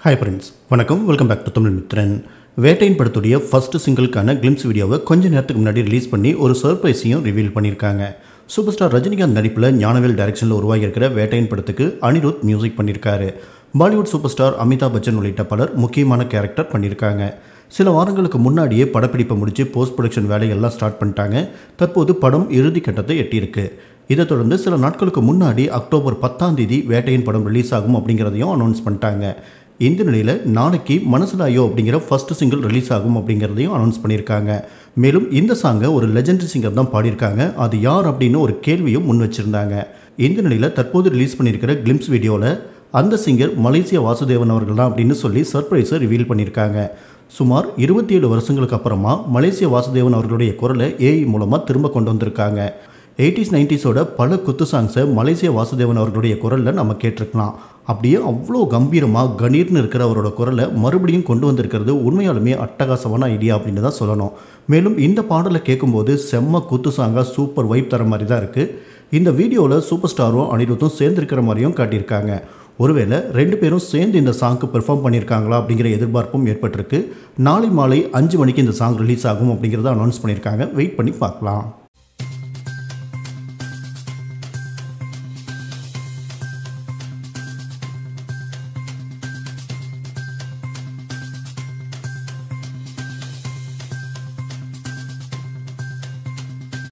hi friends வணக்கம் welcome back to Tamil Mithran வேட்டையின் படத்துடைய ஃபர்ஸ்ட் சிங்கிள்கான கிளிம்ஸ் வீடியோவை கொஞ்ச நேரத்துக்கு முன்னாடி ரிலீஸ் பண்ணி ஒரு சர்ப்ரைஸையும் ரிவீல் பண்ணியிருக்காங்க சூப்பர் ஸ்டார் ரஜினிகாந்த் நடிப்பில் ஞானவேல் டைரக்ஷனில் உருவாகி இருக்கிற வேட்டையின் படத்துக்கு அனிருத் மியூசிக் பண்ணியிருக்காரு Bollywood super star Amitabh Bachchan உள்ளிட்ட பலர் முக்கியமான கேரக்டர் பண்ணியிருக்காங்க சில வாரங்களுக்கு முன்னாடியே படப்பிடிப்பை முடித்து போஸ்ட் ப்ரொடக்ஷன் வேலையெல்லாம் ஸ்டார்ட் பண்ணிட்டாங்க தற்போது படம் இறுதி கட்டத்தை எட்டியிருக்கு இதை தொடர்ந்து சில நாட்களுக்கு முன்னாடி அக்டோபர் பத்தாம் தேதி வேட்டையின் படம் ரிலீஸ் ஆகும் அப்படிங்கிறதையும் அனௌன்ஸ் பண்ணிட்டாங்க இந்த நிலையில் நாளைக்கு மனசிலாயோ அப்படிங்கிற ஃபர்ஸ்ட் சிங்கிள் ரிலீஸ் ஆகும் அப்படிங்கிறதையும் அனௌன்ஸ் பண்ணியிருக்காங்க மேலும் இந்த சாங்கை ஒரு லெஜெண்டரி சிங்கர் தான் பாடியிருக்காங்க அது யார் அப்படின்னு ஒரு கேள்வியும் முன் வச்சிருந்தாங்க இந்த நிலையில் தற்போது ரிலீஸ் பண்ணியிருக்கிற கிளிம்ஸ் வீடியோவில் அந்த சிங்கர் மலேசியா வாசுதேவன் அவர்கள் தான் அப்படின்னு சொல்லி சர்ப்ரைஸை ரிவீல் பண்ணியிருக்காங்க சுமார் இருபத்தி ஏழு வருஷங்களுக்கு அப்புறமா மலேசிய வாசுதேவன் அவர்களுடைய குரலை ஏஐ மூலமாக திரும்ப கொண்டு வந்திருக்காங்க எயிட்டிஸ் நைன்டிஸோட பல குத்து சாங்ஸை மலேசிய வாசுதேவன் அவர்களுடைய குரலில் நம்ம கேட்டிருக்கலாம் அப்படியே அவ்வளோ கம்பீரமாக கணீர்னு இருக்கிற அவரோட குரலை மறுபடியும் கொண்டு வந்திருக்கிறது உண்மையாலுமே அட்டகாசமான ஐடியா அப்படின்னு தான் சொல்லணும் மேலும் இந்த பாடலை கேட்கும்போது செம்ம குத்து சாங்காக சூப்பர் வைப் தர மாதிரி தான் இருக்குது இந்த வீடியோவில் சூப்பர் ஸ்டாரும் அனிருத்தும் சேர்ந்திருக்கிற மாதிரியும் காட்டியிருக்காங்க ஒருவேளை ரெண்டு பேரும் சேர்ந்து இந்த சாங்க்கு பெர்ஃபார்ம் பண்ணியிருக்காங்களா அப்படிங்கிற எதிர்பார்ப்பும் ஏற்பட்டிருக்கு நாளை மாலை அஞ்சு மணிக்கு இந்த சாங் ரிலீஸ் ஆகும் அப்படிங்கிறத அனௌன்ஸ் பண்ணியிருக்காங்க வெயிட் பண்ணி பார்க்கலாம்